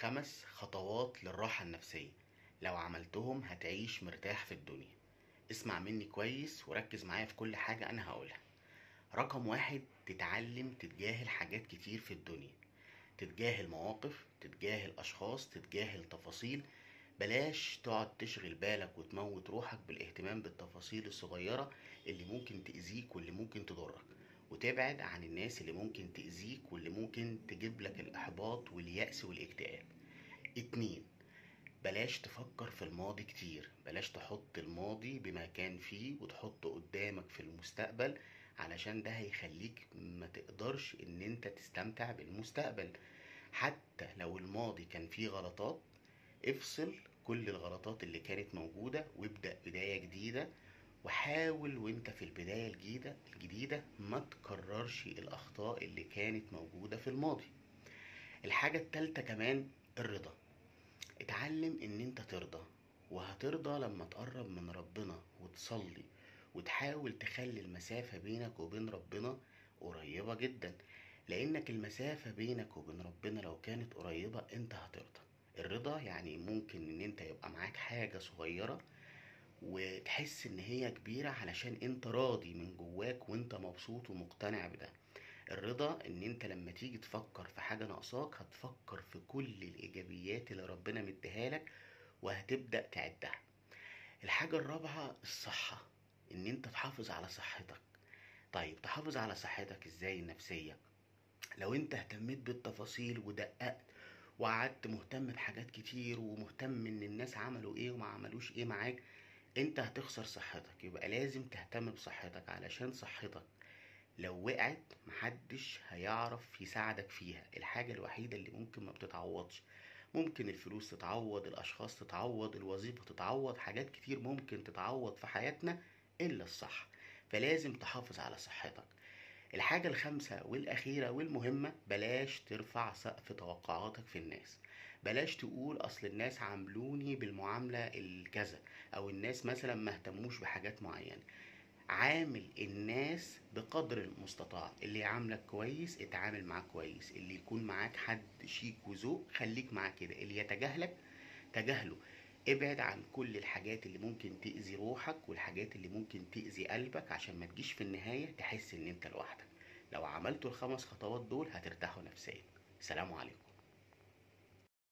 خمس خطوات للراحة النفسية لو عملتهم هتعيش مرتاح في الدنيا اسمع مني كويس وركز معايا في كل حاجة أنا هقولها رقم واحد تتعلم تتجاهل حاجات كتير في الدنيا تتجاهل مواقف تتجاهل أشخاص تتجاهل تفاصيل بلاش تقعد تشغل بالك وتموت روحك بالاهتمام بالتفاصيل الصغيرة اللي ممكن تأذيك واللي ممكن تضرك وتبعد عن الناس اللي ممكن تأذيك واللي ممكن تجيب لك الإحباط واليأس والاكتئاب اتنين بلاش تفكر في الماضي كتير بلاش تحط الماضي بما كان فيه وتحطه قدامك في المستقبل علشان ده هيخليك ما تقدرش ان انت تستمتع بالمستقبل حتى لو الماضي كان فيه غلطات افصل كل الغلطات اللي كانت موجودة وابدأ بداية جديدة وحاول وانت في البداية الجديدة الجديدة ما تكررش الأخطاء اللي كانت موجودة في الماضي الحاجة التالتة كمان الرضا اتعلم ان انت ترضى وهترضى لما تقرب من ربنا وتصلي وتحاول تخلي المسافة بينك وبين ربنا قريبة جدا لانك المسافة بينك وبين ربنا لو كانت قريبة انت هترضى الرضا يعني ممكن ان انت يبقى معاك حاجة صغيرة وتحس ان هي كبيرة علشان انت راضي من جواك وانت مبسوط ومقتنع بده الرضا ان انت لما تيجي تفكر في حاجة ناقصاك هتفكر في كل الايجابيات اللي ربنا مديها لك وهتبدأ تعدها الحاجة الرابعة الصحة ان انت تحافظ على صحتك طيب تحافظ على صحتك ازاي النفسية لو انت اهتميت بالتفاصيل ودققت وقعدت مهتم بحاجات كتير ومهتم ان الناس عملوا ايه وما عملوش ايه معاك انت هتخسر صحتك يبقى لازم تهتم بصحتك علشان صحتك لو وقعت محدش هيعرف يساعدك فيها الحاجة الوحيدة اللي ممكن ما بتتعوضش ممكن الفلوس تتعوض الاشخاص تتعوض الوظيفة تتعوض حاجات كتير ممكن تتعوض في حياتنا الا الصحة فلازم تحافظ على صحتك الحاجة الخامسة والأخيرة والمهمة بلاش ترفع سقف توقعاتك في الناس بلاش تقول أصل الناس عاملوني بالمعاملة الكذا أو الناس مثلا ما اهتموش بحاجات معينة عامل الناس بقدر المستطاع اللي يعاملك كويس اتعامل معاه كويس اللي يكون معاك حد شيك وذوق خليك معاه كده اللي يتجاهلك تجاهله ابعد عن كل الحاجات اللي ممكن تأذي روحك والحاجات اللي ممكن تأذي قلبك عشان ما تجيش في النهاية تحس ان انت لوحدك لو عملتوا الخمس خطوات دول هترتاحوا نفسيا سلام عليكم